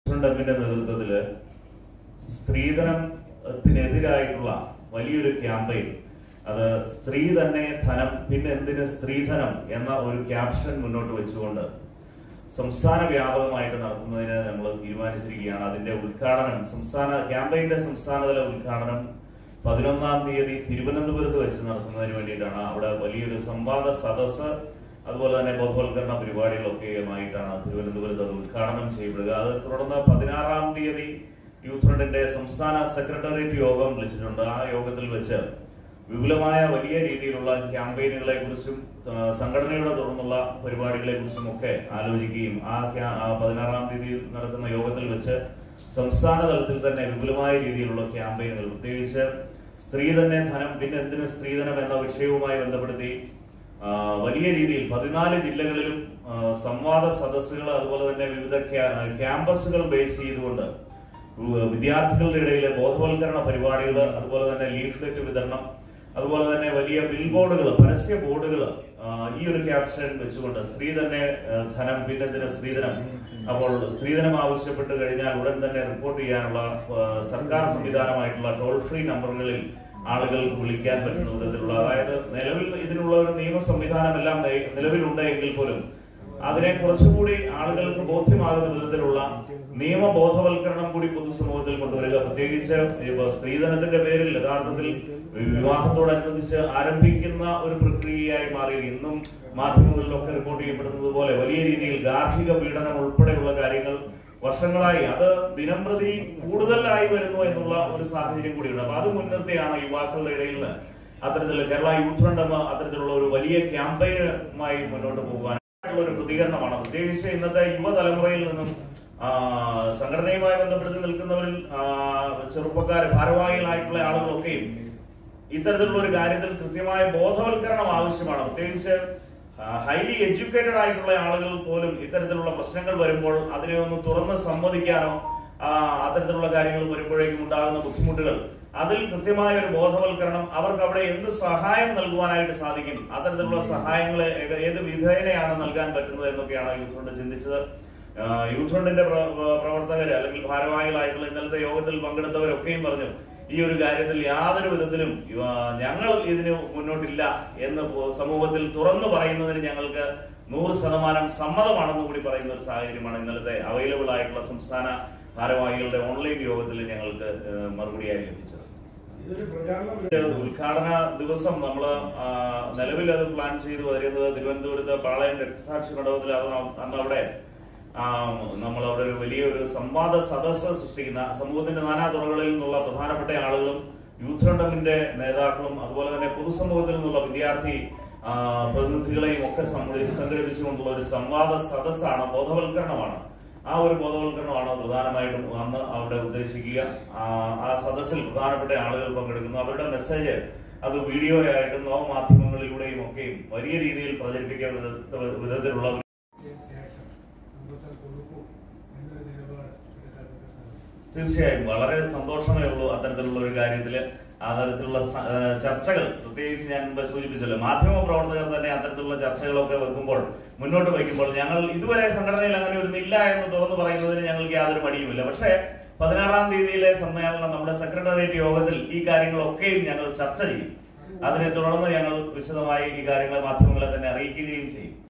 ഡെമ്മിന്റെ നേതൃത്വത്തില് സ്ത്രീധനത്തിനെതിരായിട്ടുള്ള വലിയൊരു ക്യാമ്പയിൻ അത് സ്ത്രീ തന്നെ ധനം പിന്നെ എന്തിന് സ്ത്രീധനം എന്ന ഒരു ക്യാപ്ഷൻ മുന്നോട്ട് വെച്ചുകൊണ്ട് സംസ്ഥാന വ്യാപകമായിട്ട് നടത്തുന്നതിന് നമ്മൾ തീരുമാനിച്ചിരിക്കുകയാണ് അതിന്റെ ഉദ്ഘാടനം സംസ്ഥാന ക്യാമ്പയിന്റെ സംസ്ഥാനതല ഉദ്ഘാടനം പതിനൊന്നാം തീയതി തിരുവനന്തപുരത്ത് വെച്ച് നടത്തുന്നതിന് വേണ്ടിയിട്ടാണ് അവിടെ വലിയൊരു സംവാദ സദസ്സ് അതുപോലെ തന്നെ ബോധവൽക്കരണ പരിപാടികളൊക്കെയുമായിട്ടാണ് തിരുവനന്തപുരത്ത് അത് ഉദ്ഘാടനം ചെയ്യപ്പെടുക അത് തുടർന്ന് പതിനാറാം തീയതി യൂത്ത് ഫ്രണ്ടിന്റെ സംസ്ഥാന സെക്രട്ടേറിയറ്റ് യോഗം വിളിച്ചിട്ടുണ്ട് ആ യോഗത്തിൽ വെച്ച് വിപുലമായ വലിയ രീതിയിലുള്ള ക്യാമ്പയിനുകളെ കുറിച്ചും സംഘടനയുടെ തുടർന്നുള്ള പരിപാടികളെ കുറിച്ചും ഒക്കെ ആലോചിക്കുകയും ആ ക്യാ- ആ പതിനാറാം തീയതി നടക്കുന്ന യോഗത്തിൽ വെച്ച് സംസ്ഥാന തലത്തിൽ തന്നെ വിപുലമായ രീതിയിലുള്ള ക്യാമ്പയിനുകൾ പ്രത്യേകിച്ച് സ്ത്രീ തന്നെ ധനം പിന്നെ എന്തിന് സ്ത്രീധനം എന്ന വിഷയവുമായി ബന്ധപ്പെടുത്തി ആ, വലിയ രീതിയിൽ പതിനാല് ജില്ലകളിലും ആ, സംവാദ സദസ്സുകൾ അതുപോലെ തന്നെ വിവിധ ക്യാ- ക്യാമ്പസുകൾ ബേസ് ചെയ്തുകൊണ്ട് ഉ- വിദ്യാർത്ഥികളുടെ ഇടയിലെ ബോധവൽക്കരണ പരിപാടികൾ അതുപോലെ തന്നെ ലീഫ്ലെറ്റ് വിതരണം അതുപോലെ തന്നെ വലിയ ബിൽ ബോർഡുകൾ പരസ്യ ബോർഡുകൾ ഈ ഒരു ക്യാപ്ഷൻ വെച്ചുകൊണ്ട് സ്ത്രീ തന്നെ ആ, ധനം പിന്നെന്തിന് സ്ത്രീധനം അപ്പോൾ സ്ത്രീധനം ആവശ്യപ്പെട്ട് കഴിഞ്ഞാൽ ഉടൻ തന്നെ റിപ്പോർട്ട് ചെയ്യാനുള്ള ആ, സർക്കാർ സംവിധാനമായിട്ടുള്ള ടോൾ ഫ്രീ നമ്പറുകളിൽ ആളുകൾ വിളിക്കാൻ പറ്റുന്ന വിധത്തിലുള്ള അതായത് നിലവിൽ ഇതിനുള്ള ഒരു നിയമ സംവിധാനമെല്ലാം നെ- നിലവിലുണ്ട് എങ്കിൽ പോലും അതിനെ കുറച്ചുകൂടി ആളുകൾക്ക് ബോധ്യമാകുന്ന വിധത്തിലുള്ള നിയമബോധവൽക്കരണം കൂടി പൊതുസമൂഹത്തിൽ കൊണ്ടുവരിക പ്രത്യേകിച്ച് ഇപ്പൊ സ്ത്രീധനത്തിന്റെ പേരിൽ യഥാർത്ഥത്തിൽ വിവാഹത്തോടനുബന്ധിച്ച് ആരംഭിക്കുന്ന ഒരു പ്രക്രിയയായി മാറി ഇന്നും മാധ്യമങ്ങളിലൊക്കെ റിപ്പോർട്ട് ചെയ്യപ്പെടുന്നത് പോലെ വലിയ രീതിയിൽ ഗാർഹിക പീഡനം ഉൾപ്പെടെയുള്ള കാര്യങ്ങൾ വർഷങ്ങളായി അത് ദിനംപ്രതി കൂടുതലായി വരുന്നു എന്നുള്ള ഒരു സാഹചര്യം കൂടിയുണ്ട് അപ്പൊ അത് മുൻനിർത്തിയാണ് യുവാക്കളുടെ ഇടയിൽ അത്തരത്തിൽ കേരള യൂത്ത് ഫ്രണ്ട് എന്ന അത്തരത്തിലുള്ള ഒരു വലിയ ക്യാമ്പയിനുമായി മുന്നോട്ട് പോകുവാനുള്ള ഒരു പ്രതികരണമാണ് പ്രത്യേകിച്ച് ഇന്നത്തെ യുവതലമുറയിൽ നിന്നും ആ, സംഘടനയുമായി ബന്ധപ്പെടുത്തി നിൽക്കുന്നവരിൽ ആ, ചെറുപ്പക്കാർ ഭാരവാഹികളായിട്ടുള്ള ആളുകളൊക്കെയും ഇത്തരത്തിലുള്ള ഒരു കാര്യത്തിൽ കൃത്യമായ ബോധവൽക്കരണം ആവശ്യമാണ് പ്രത്യേകിച്ച് ഹൈലി എഡ്യൂക്കേറ്റഡ് ആയിട്ടുള്ള ആളുകൾ പോലും ഇത്തരത്തിലുള്ള പ്രശ്നങ്ങൾ വരുമ്പോൾ അതിനെ ഒന്ന് തുറന്ന് സമ്മതിക്കാനോ ആ, അത്തരത്തിലുള്ള കാര്യങ്ങൾ വരുമ്പോഴേക്കും ഉണ്ടാകുന്ന ബുദ്ധിമുട്ടുകൾ അതിൽ കൃത്യമായ ഒരു ബോധവൽക്കരണം അവർക്ക് അവിടെ എന്ത് സഹായം നൽകുവാനായിട്ട് സാധിക്കും അത്തരത്തിലുള്ള സഹായങ്ങൾ ഏക- ഏത് വിധേനയാണ് നൽകാൻ പറ്റുന്നത് എന്നൊക്കെയാണ് യൂത്ത് ഫ്രണ്ട് ചിന്തിച്ചത് ആ, യൂത്ത് ഫ്രണ്ടിന്റെ പ്ര- പ്ര- പ്രവർത്തകര് അല്ലെങ്കിൽ ഭാരവാഹികളായിട്ടുള്ള ഇന്നലത്തെ യോഗത്തിൽ പങ്കെടുത്തവരൊക്കെയും പറഞ്ഞു ഈ ഒരു കാര്യത്തിൽ യാതൊരു വിധത്തിലും ആ, ഞങ്ങൾ ഇതിന് മുന്നോട്ടില്ല എന്ന് പൊ- സമൂഹത്തിൽ തുറന്നു പറയുന്നതിന് ഞങ്ങൾക്ക് നൂറ് ശതമാനം സമ്മതമാണെന്ന് കൂടി പറയുന്ന ഒരു സാഹചര്യമാണ് ഇന്നലത്തെ അവൈലബിൾ ആയിട്ടുള്ള സംസ്ഥാന ഭാരവാഹികളുടെ ഓൺലൈൻ യോഗത്തിൽ ഞങ്ങൾക്ക് ആ, മറുപടിയായി ലഭിച്ചത് ഇതൊരു പ്രചാരണം ഇത് ഉദ്ഘാടന ദിവസം നമ്മൾ നിലവിൽ അത് പ്ലാൻ ചെയ്തു വരുന്നത് തിരുവനന്തപുരത്ത് പാളയം രക്തസാക്ഷി മണ്ഡപത്തിൽ അത് ന- അന്ന് അവിടെ നമ്മൾ അവിടെ ഒരു വലിയ ഒരു സംവാദ സദസ്സ് സൃഷ്ടിക്കുന്ന സമൂഹത്തിന്റെ നാനാ തുറകളിൽ നിന്നുള്ള പ്രധാനപ്പെട്ട ആളുകളും യൂത്ത് ഫ്രണ്ടമിന്റെ നേതാക്കളും അതുപോലെ തന്നെ പൊതുസമൂഹത്തിൽ നിന്നുള്ള വിദ്യാർത്ഥി ആ, പ്രതിനിധികളെയും ഒക്കെ സംഘടിച്ച് സംഘടിപ്പിച്ചുകൊണ്ടുള്ള ഒരു സംവാദ സദസ്സാണ് ബോധവൽക്കരണമാണ് ആ ഒരു ബോധവൽക്കരണമാണ് പ്രധാനമായിട്ടും അന്ന് അവിടെ ഉദ്ദേശിക്കുക ആ, ആ സദസ്സിൽ പ്രധാനപ്പെട്ട ആളുകൾ പങ്കെടുക്കുന്നു അവരുടെ മെസ്സേജ് അത് വീഡിയോ ആയിട്ടും നവമാധ്യമങ്ങളിലൂടെയും ഒക്കെയും വലിയ രീതിയിൽ പ്രചരിപ്പിക്കാൻ വിധ- വിധത്തിലുള്ള ശേഷം സമൂഹത്തിൽ കൊടുക്കും എന്നൊരു നിലപാട് എടുക്കാൻ നമുക്ക് സാധിക്കും തീർച്ചയായും വളരെ സന്തോഷമേ ഉള്ളൂ അത്തരത്തിലുള്ള ഒരു കാര്യത്തില് ആ തരത്തിലുള്ള സ- ഏഹ് ചർച്ചകൾ പ്രത്യേകിച്ച് ഞാൻ മുമ്പ് സൂചിപ്പിച്ചല്ലോ മാധ്യമ പ്രവർത്തകർ തന്നെ അത്തരത്തിലുള്ള ചർച്ചകളൊക്കെ വെക്കുമ്പോൾ മുന്നോട്ട് വയ്ക്കുമ്പോൾ ഞങ്ങൾ ഇതുവരെ സംഘടനയിൽ അങ്ങനെ ഒരു ഇല്ല എന്ന് തുറന്നു പറയുന്നതിന് ഞങ്ങൾക്ക് യാതൊരു മടിയുമില്ല പക്ഷേ പതിനാറാം തീയതിയിലെ സമ്മേളനം നമ്മുടെ സെക്രട്ടേറിയറ്റ് യോഗത്തിൽ ഈ കാര്യങ്ങളൊക്കെയും ഞങ്ങൾ ചർച്ച ചെയ്യും അതിനെ തുടർന്ന് ഞങ്ങൾ വിശദമായി ഈ കാര്യങ്ങൾ മാധ്യമങ്ങളെ തന്നെ അറിയിക്കുകയും ചെയ്യും